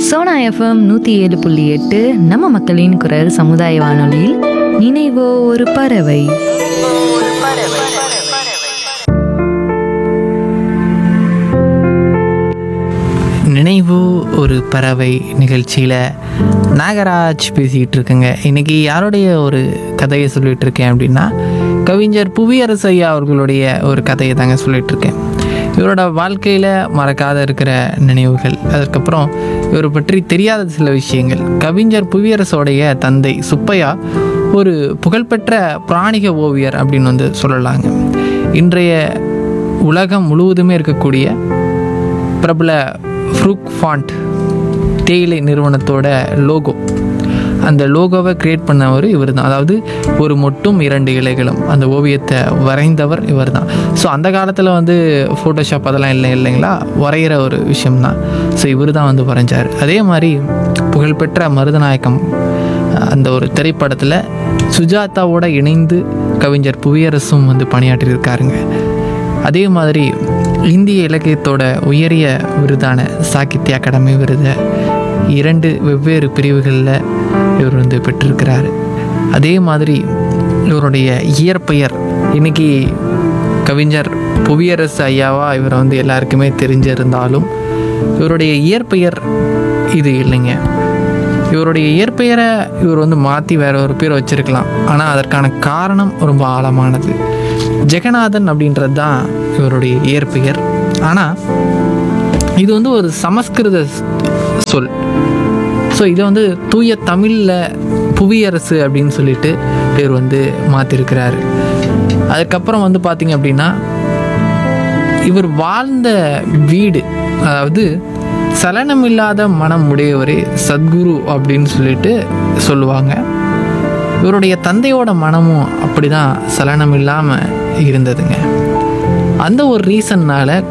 Sona FM நூற்றி ஏழு புள்ளி எட்டு நம்ம மக்களின் குரல் சமுதாய வானொலியில் நினைவோ ஒரு பறவை நினைவு ஒரு பறவை நிகழ்ச்சியில் நாகராஜ் பேசிக்கிட்டு இருக்கேங்க இன்றைக்கி யாருடைய ஒரு கதையை சொல்லிகிட்டு இருக்கேன் அப்படின்னா கவிஞர் புவியரசு ஐயா அவர்களுடைய ஒரு கதையை தாங்க சொல்லிகிட்டு இருக்கேன் இவரோட வாழ்க்கையில் மறக்காத இருக்கிற நினைவுகள் அதுக்கப்புறம் இவரை பற்றி தெரியாத சில விஷயங்கள் கவிஞர் புவியரசோடைய தந்தை சுப்பையா ஒரு புகழ்பெற்ற பிராணிக ஓவியர் அப்படின்னு வந்து சொல்லலாங்க இன்றைய உலகம் முழுவதுமே இருக்கக்கூடிய பிரபல ஃப்ரூக் ஃபாண்ட் தேயிலை நிறுவனத்தோட லோகோ அந்த லோகோவை கிரியேட் பண்ணவர் இவர் தான் அதாவது ஒரு மொட்டும் இரண்டு இலைகளும் அந்த ஓவியத்தை வரைந்தவர் இவர் தான் ஸோ அந்த காலத்தில் வந்து ஃபோட்டோஷாப் அதெல்லாம் இல்லை இல்லைங்களா வரைகிற ஒரு விஷயம்தான் ஸோ இவர் தான் வந்து வரைஞ்சார் அதே மாதிரி புகழ்பெற்ற மருதநாயகம் அந்த ஒரு திரைப்படத்தில் சுஜாதாவோட இணைந்து கவிஞர் புவியரசும் வந்து பணியாற்றியிருக்காருங்க அதே மாதிரி இந்திய இலக்கியத்தோட உயரிய விருதான சாகித்ய அகாடமி விருதை இரண்டு வெவ்வேறு பிரிவுகளில் இவர் வந்து பெற்றிருக்கிறாரு அதே மாதிரி இவருடைய இயற்பெயர் இன்னைக்கு கவிஞர் புவியரசு ஐயாவா இவரை வந்து எல்லாருக்குமே தெரிஞ்சிருந்தாலும் இவருடைய இயற்பெயர் இது இல்லைங்க இவருடைய இயற்பெயரை இவர் வந்து மாற்றி வேற ஒரு பேர் வச்சிருக்கலாம் ஆனால் அதற்கான காரணம் ரொம்ப ஆழமானது ஜெகநாதன் அப்படின்றது தான் இவருடைய இயற்பெயர் ஆனால் இது வந்து ஒரு சமஸ்கிருத சொல் ஸோ இதை வந்து தூய தமிழில் புவியரசு அப்படின்னு சொல்லிட்டு இவர் வந்து மாற்றிருக்கிறாரு அதுக்கப்புறம் வந்து பார்த்திங்க அப்படின்னா இவர் வாழ்ந்த வீடு அதாவது சலனமில்லாத மனம் உடையவரே சத்குரு அப்படின்னு சொல்லிட்டு சொல்லுவாங்க இவருடைய தந்தையோட மனமும் அப்படி தான் சலனம் இல்லாமல் இருந்ததுங்க அந்த ஒரு ரீசன்னால்